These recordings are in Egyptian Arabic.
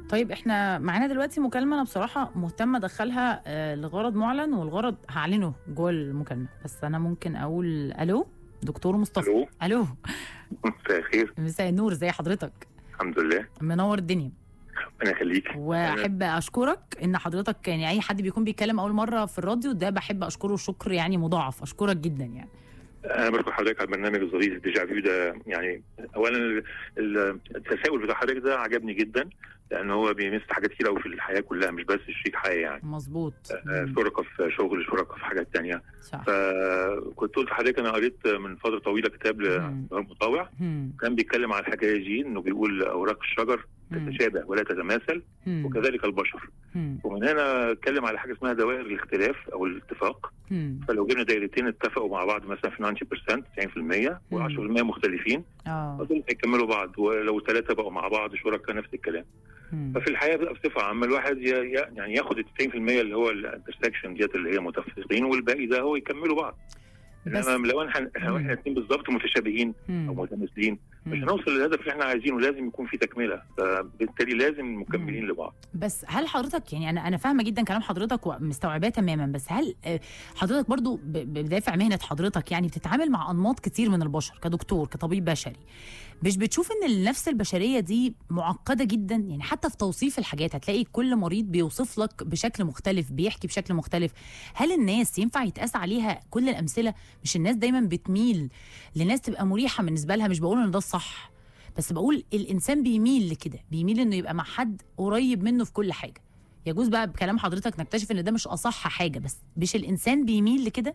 طيب احنا معانا دلوقتي مكالمه انا بصراحه مهتمه ادخلها آه، لغرض معلن والغرض هعلنه جوه المكالمه بس انا ممكن اقول الو دكتور مصطفى الو الو مساء الخير مساء النور ازي حضرتك الحمد لله منور الدنيا ربنا يخليك واحب اشكرك ان حضرتك يعني اي حد بيكون بيتكلم اول مره في الراديو ده بحب اشكره شكر يعني مضاعف اشكرك جدا يعني انا بشكر حضرتك على البرنامج الظريف الديجا فيو ده يعني اولا ال- ال- التساؤل بتاع حضرتك ده عجبني جدا لان هو بيمس حاجات كتير قوي في الحياه كلها مش بس شريك حياه يعني مظبوط آه، مم، شركاء في شغل شركاء في حاجات تانية صح فكنت قلت لحضرتك انا قريت من فتره طويله كتاب مم. للمطاوع مم، كان بيتكلم على الحكايه دي انه بيقول اوراق الشجر مم، تتشابه ولا تتماثل مم، وكذلك البشر مم، ومن هنا اتكلم على حاجه اسمها دوائر الاختلاف او الاتفاق مم. فلو جبنا دايرتين اتفقوا مع بعض مثلا في 90% 90% و10% مختلفين اه فدول هيكملوا بعض ولو ثلاثه بقوا مع بعض شركاء نفس الكلام مم. ففي الحياه بقى بصفه عامه الواحد ي- ي- يعني ياخد ال 90% اللي هو الانترسكشن ديت اللي هي متفقين والباقي ده هو يكملوا بعض بس انما لو احنا لو احنا الاثنين بالظبط متشابهين او مم. متماثلين مش مم. هنوصل للهدف اللي احنا عايزينه لازم يكون في تكمله فبالتالي لازم مكملين لبعض بس هل حضرتك يعني انا انا فاهمه جدا كلام حضرتك ومستوعباه تماما بس هل آه، حضرتك برضو ب- ب- بدافع مهنه حضرتك يعني بتتعامل مع انماط كتير من البشر كدكتور كطبيب بشري مش بتشوف ان النفس البشريه دي معقده جدا يعني حتى في توصيف الحاجات هتلاقي كل مريض بيوصف لك بشكل مختلف بيحكي بشكل مختلف هل الناس ينفع يتقاس عليها كل الامثله مش الناس دايما بتميل لناس تبقى مريحه بالنسبه لها مش بقول ان ده الصح بس بقول الانسان بيميل لكده بيميل انه يبقى مع حد قريب منه في كل حاجه يجوز بقى بكلام حضرتك نكتشف ان ده مش اصح حاجه بس مش الانسان بيميل لكده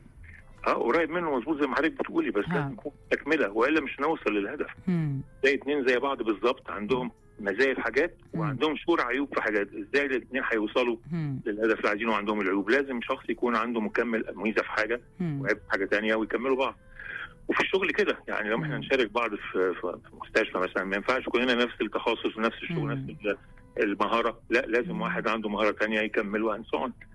اه قريب منه مظبوط زي ما حضرتك بتقولي بس ها. لازم يكون في تكمله والا مش هنوصل للهدف هم. زي اتنين زي بعض بالظبط عندهم مزايا في حاجات مم. وعندهم شور عيوب في حاجات ازاي الاثنين هيوصلوا هم. للهدف اللي عايزينه وعندهم العيوب لازم شخص يكون عنده مكمل ميزه في حاجه هم. وعيب في حاجه تانية ويكملوا بعض وفي الشغل كده يعني لو احنا مم. نشارك بعض في في في مستشفى مثلا ما ينفعش كلنا نفس التخصص ونفس الشغل مم. نفس ال- المهاره لا لازم مم. واحد عنده مهاره تانية يكمل وان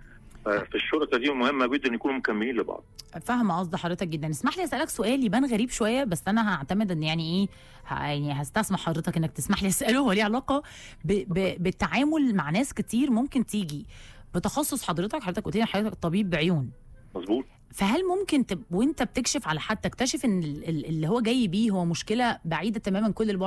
في الشرطه دي مهمه جدا يكونوا مكملين لبعض فاهمه قصد حضرتك جدا اسمح لي اسالك سؤال يبان غريب شويه بس انا هعتمد ان يعني ايه ه- يعني هستسمح حضرتك انك تسمح لي اساله هو ليه علاقه ب... ب... بالتعامل مع ناس كتير ممكن تيجي بتخصص حضرتك حضرتك قلت لي حضرتك طبيب بعيون مظبوط فهل ممكن تب... وانت بتكشف على حد تكتشف ان ال- ال- اللي هو جاي بيه هو مشكله بعيده تماما كل البعد